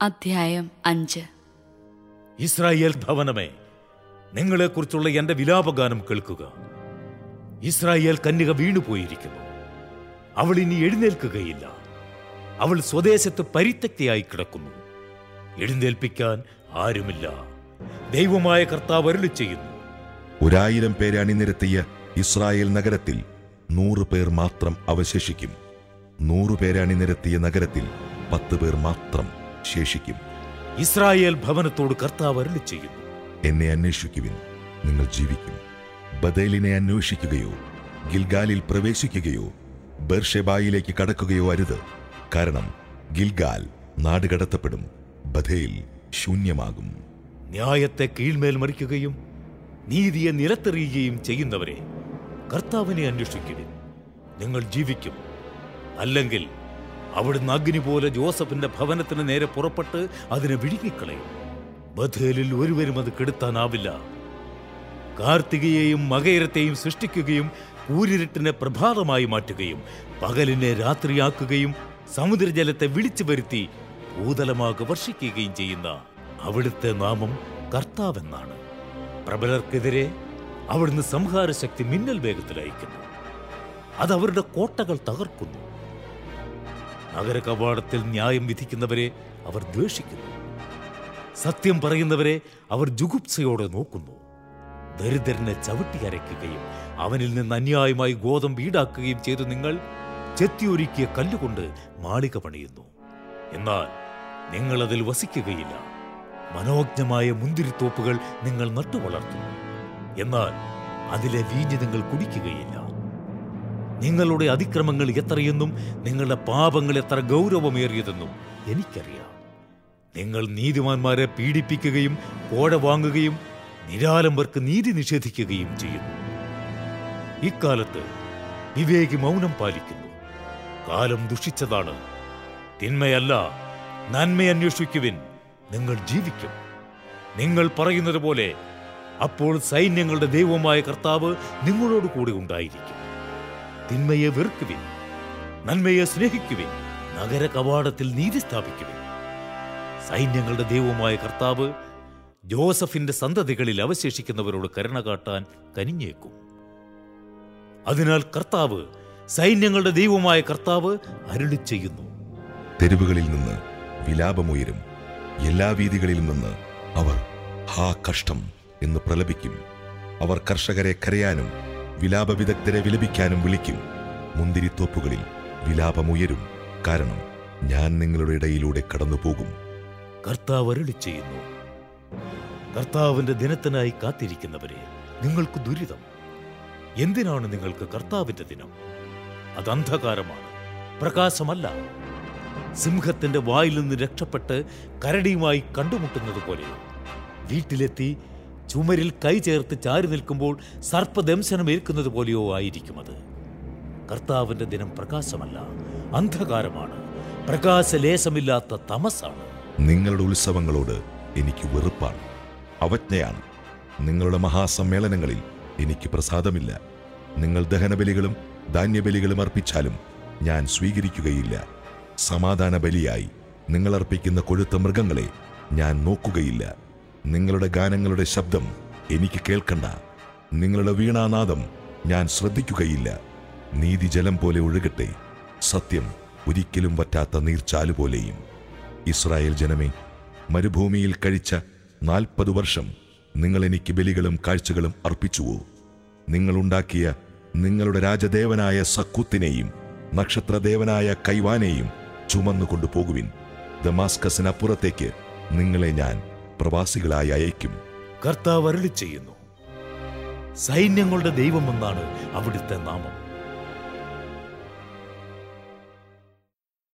അധ്യായം അഞ്ച് ഇസ്രായേൽ ഭവനമേ നിങ്ങളെക്കുറിച്ചുള്ള എന്റെ വിലാപഗാനം കേൾക്കുക ഇസ്രായേൽ കന്യക വീണുപോയിരിക്കുന്നു അവൾ ഇനി എഴുന്നേൽക്കുകയില്ല അവൾ സ്വദേശത്ത് പരിത്യക്തിയായി കിടക്കുന്നു എഴുന്നേൽപ്പിക്കാൻ ആരുമില്ല ദൈവമായ കർത്താവ് അരുളി ചെയ്യുന്നു ഒരായിരം പേരെ അണിനിരത്തിയ ഇസ്രായേൽ നഗരത്തിൽ നൂറ് പേർ മാത്രം അവശേഷിക്കും നൂറ് പേരെ അണിനിരത്തിയ നഗരത്തിൽ പത്ത് പേർ മാത്രം ശേഷിക്കും ഇസ്രായേൽ ഭവനത്തോട് കർത്താവ് അരുളി ചെയ്യുന്നു എന്നെ അന്വേഷിക്കുവിൻ നിങ്ങൾ ജീവിക്കും ബദേലിനെ അന്വേഷിക്കുകയോ ഗിൽഗാലിൽ പ്രവേശിക്കുകയോ ബർഷെബായിലേക്ക് കടക്കുകയോ അരുത് കാരണം ഗിൽഗാൽ നാടുകടത്തപ്പെടും ബഥേൽ ശൂന്യമാകും ന്യായത്തെ കീഴ്മേൽ മറിക്കുകയും നീതിയെ നിലത്തെറിയുകയും ചെയ്യുന്നവരെ കർത്താവിനെ അന്വേഷിക്കുവിൻ നിങ്ങൾ ജീവിക്കും അല്ലെങ്കിൽ അവിടുന്ന് അഗ്നി പോലെ ജോസഫിന്റെ ഭവനത്തിന് നേരെ പുറപ്പെട്ട് അതിനെ വിഴുങ്ങിക്കളയും ബഥേലിൽ ഒരുവരും അത് കെടുത്താനാവില്ല കാർത്തികയെയും മകയരത്തെയും സൃഷ്ടിക്കുകയും കൂരിരുട്ടിനെ പ്രഭാതമായി മാറ്റുകയും പകലിനെ രാത്രിയാക്കുകയും സമുദ്രജലത്തെ വിളിച്ചു വരുത്തി ഭൂതലമാകെ വർഷിക്കുകയും ചെയ്യുന്ന അവിടുത്തെ നാമം കർത്താവെന്നാണ് പ്രബലർക്കെതിരെ അവിടുന്ന് സംഹാരശക്തി മിന്നൽ വേഗത്തിൽ അയക്കുന്നു അത് അവരുടെ കോട്ടകൾ തകർക്കുന്നു നഗര കവാടത്തിൽ ന്യായം വിധിക്കുന്നവരെ അവർ ദ്വേഷിക്കുന്നു സത്യം പറയുന്നവരെ അവർ ജുഗുപ്സയോടെ നോക്കുന്നു ദരിദ്രനെ ചവിട്ടി അരയ്ക്കുകയും അവനിൽ നിന്ന് അന്യായമായി ഗോതമ്പ് ഈടാക്കുകയും ചെയ്തു നിങ്ങൾ ചെത്തിയൊരുക്കിയ കല്ലുകൊണ്ട് മാളിക പണിയുന്നു എന്നാൽ നിങ്ങൾ അതിൽ വസിക്കുകയില്ല മനോജ്ഞമായ മുന്തിരിത്തോപ്പുകൾ നിങ്ങൾ നട്ടുവളർത്തുന്നു എന്നാൽ അതിലെ വീഞ്ഞ് നിങ്ങൾ കുടിക്കുകയില്ല നിങ്ങളുടെ അതിക്രമങ്ങൾ എത്രയെന്നും നിങ്ങളുടെ പാപങ്ങൾ എത്ര ഗൗരവമേറിയതെന്നും എനിക്കറിയാം നിങ്ങൾ നീതിമാന്മാരെ പീഡിപ്പിക്കുകയും കോഴ വാങ്ങുകയും നിരാലംബർക്ക് നീതി നിഷേധിക്കുകയും ചെയ്യുന്നു ഇക്കാലത്ത് വിവേകി മൗനം പാലിക്കുന്നു കാലം ദുഷിച്ചതാണ് തിന്മയല്ല നന്മ അന്വേഷിക്കുവിൻ നിങ്ങൾ ജീവിക്കും നിങ്ങൾ പറയുന്നത് പോലെ അപ്പോൾ സൈന്യങ്ങളുടെ ദൈവമായ കർത്താവ് നിങ്ങളോട് കൂടെ ഉണ്ടായിരിക്കും തിന്മയെ വെറുക്കുവിൻ നന്മയെ സ്നേഹിക്കുവിൻ നഗര കവാടത്തിൽ നീതി സ്ഥാപിക്കുവിൻ സൈന്യങ്ങളുടെ ദൈവമായ കർത്താവ് ജോസഫിന്റെ സന്തതികളിൽ അവശേഷിക്കുന്നവരോട് കരുണ കാട്ടാൻ കനിഞ്ഞേക്കും അതിനാൽ കർത്താവ് സൈന്യങ്ങളുടെ ദൈവമായ കർത്താവ് അരുളി ചെയ്യുന്നു തെരുവുകളിൽ നിന്ന് വിലാപമുയരും എല്ലാ വീതികളിലും നിന്ന് അവർ ഹാ കഷ്ടം എന്ന് പ്രലപിക്കും അവർ കർഷകരെ കരയാനും വിലാപ വിദഗ്ധരെ വിലപിക്കാനും വിളിക്കും മുന്തിരിത്തോപ്പുകളിൽ വിലാപമുയരും കാരണം ഞാൻ നിങ്ങളുടെ ഇടയിലൂടെ കടന്നുപോകും കർത്താവ് അരുളി ചെയ്യുന്നു കർത്താവിന്റെ ദിനത്തിനായി കാത്തിരിക്കുന്നവരെ നിങ്ങൾക്ക് ദുരിതം എന്തിനാണ് നിങ്ങൾക്ക് കർത്താവിന്റെ ദിനം അത് അന്ധകാരമാണ് പ്രകാശമല്ല സിംഹത്തിന്റെ വായിൽ നിന്ന് രക്ഷപ്പെട്ട് കരടിയുമായി കണ്ടുമുട്ടുന്നത് പോലെ വീട്ടിലെത്തി ചുമരിൽ കൈ ചേർത്ത് ചാരി നിൽക്കുമ്പോൾ സർപ്പദംശനമേൽക്കുന്നത് പോലെയോ ആയിരിക്കും അത് കർത്താവിന്റെ ദിനം പ്രകാശമല്ല അന്ധകാരമാണ് പ്രകാശലേശമില്ലാത്ത തമസാണ് നിങ്ങളുടെ ഉത്സവങ്ങളോട് എനിക്ക് വെറുപ്പാണ് അവജ്ഞയാണ് നിങ്ങളുടെ മഹാസമ്മേളനങ്ങളിൽ എനിക്ക് പ്രസാദമില്ല നിങ്ങൾ ദഹനബലികളും ധാന്യബലികളും അർപ്പിച്ചാലും ഞാൻ സ്വീകരിക്കുകയില്ല സമാധാന ബലിയായി നിങ്ങൾ അർപ്പിക്കുന്ന കൊഴുത്ത മൃഗങ്ങളെ ഞാൻ നോക്കുകയില്ല നിങ്ങളുടെ ഗാനങ്ങളുടെ ശബ്ദം എനിക്ക് കേൾക്കണ്ട നിങ്ങളുടെ വീണാനാദം ഞാൻ ശ്രദ്ധിക്കുകയില്ല നീതി ജലം പോലെ ഒഴുകട്ടെ സത്യം ഒരിക്കലും വറ്റാത്ത നീർച്ചാലു പോലെയും ഇസ്രായേൽ ജനമേ മരുഭൂമിയിൽ കഴിച്ച നാൽപ്പത് വർഷം നിങ്ങൾ എനിക്ക് ബലികളും കാഴ്ചകളും അർപ്പിച്ചുവോ നിങ്ങളുണ്ടാക്കിയ നിങ്ങളുടെ രാജദേവനായ സക്കൂത്തിനെയും നക്ഷത്രദേവനായ കൈവാനെയും ചുമന്നു കൊണ്ടുപോകുവിൻ ദമാസ്കസിനപ്പുറത്തേക്ക് നിങ്ങളെ ഞാൻ പ്രവാസികളായി അയക്കും കർത്താവ് അരുളി ചെയ്യുന്നു സൈന്യങ്ങളുടെ ദൈവമെന്നാണ് അവിടുത്തെ നാമം